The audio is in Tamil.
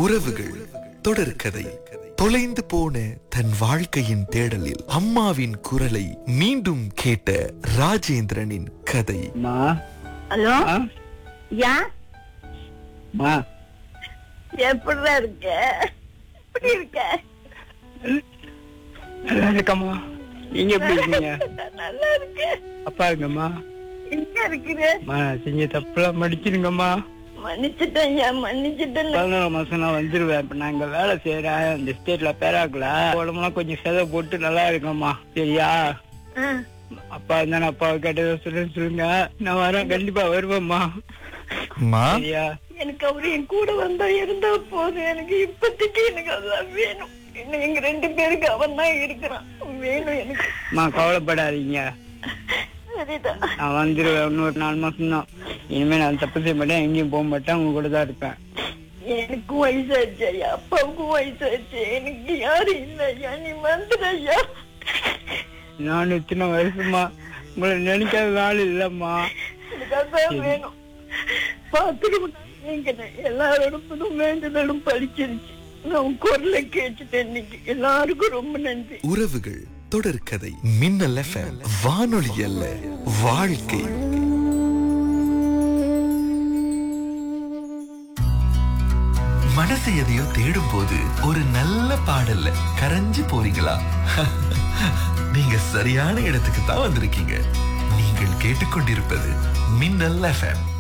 உறவுகள் தொடர்கதை தொலைந்து போன தன் வாழ்க்கையின் தேடலில் அம்மாவின் குரலை மீண்டும் கேட்ட ராஜேந்திரனின் கதை மா ஹலோ ஆ யா மா எப்படிடா இருக்க எப்படி இருக்க நல்லா இருக்கம்மா நீங்க எப்படி இருக்கீங்க நல்லா இருக்க அப்பா இருக்கம்மா எங்க இருக்கிற மா நான் செஞ்ச தப்புலாம் மடிச்சிருங்கம்மா மன்னிச்சிட்டேன் ஐயா மன்னிச்சிட்டேன் பதினோரு மாசம் நான் வந்துருவேன் இப்ப நான் இங்க வேலை செய்யறேன் இந்த ஸ்டேட்ல பேராக்கல உடம்புலாம் கொஞ்சம் செதை போட்டு நல்லா இருக்கம்மா சரியா ஆ, அப்பா இருந்தா நான் அப்பாவை கேட்டதை சொல்லுன்னு சொல்லுங்க நான் வரேன் கண்டிப்பா வருவேம்மா மா சரியா எனக்கு அவரு என் கூட வந்தா இருந்தா போதும் எனக்கு இப்போதைக்கு எனக்கு அதான் வேணும் இன்னும் எங்க ரெண்டு பேருக்கு அவன் தான் இருக்கிறான் வேணும் எனக்கு அம்மா கவலைப்படாதீங்க சரிதான் நான் வந்துருவேன் இன்னொரு நாலு மாசம் தான் இனிமே நான் தப்பு செய்ய மாட்டேன் எங்கேயும் போக மாட்டேன் உங்க கூட தான் இருப்பேன் எனக்கும் வயசாச்சு ஐயா அப்பாவுக்கும் வயசாச்சு எனக்கு யாரும் இல்லை ஐயா நீ வந்துடு ஐயா நான் இத்தனை வருஷமா உங்களை நினைக்காத ஆள் இல்லம்மா எனக்கு அதான் வேணும் பாத்துக்கணும் நீங்க எல்லாரோடும் வேண்டுதலும் பழிச்சிருச்சு நான் உன் குரலை கேட்டுட்டேன் இன்னைக்கு எல்லாருக்கும் ரொம்ப நன்றி உறவுகள் தொடர்கதை மின்னல் எஃப்எம் வானொலி அல்ல வாழ்க்கை மனசு எதையோ தேடும் போது ஒரு நல்ல பாடல்ல கரைஞ்சு போறீங்களா நீங்க சரியான இடத்துக்கு தான் வந்திருக்கீங்க நீங்கள் கேட்டுக்கொண்டிருப்பது மின்னல் எஃப்எம்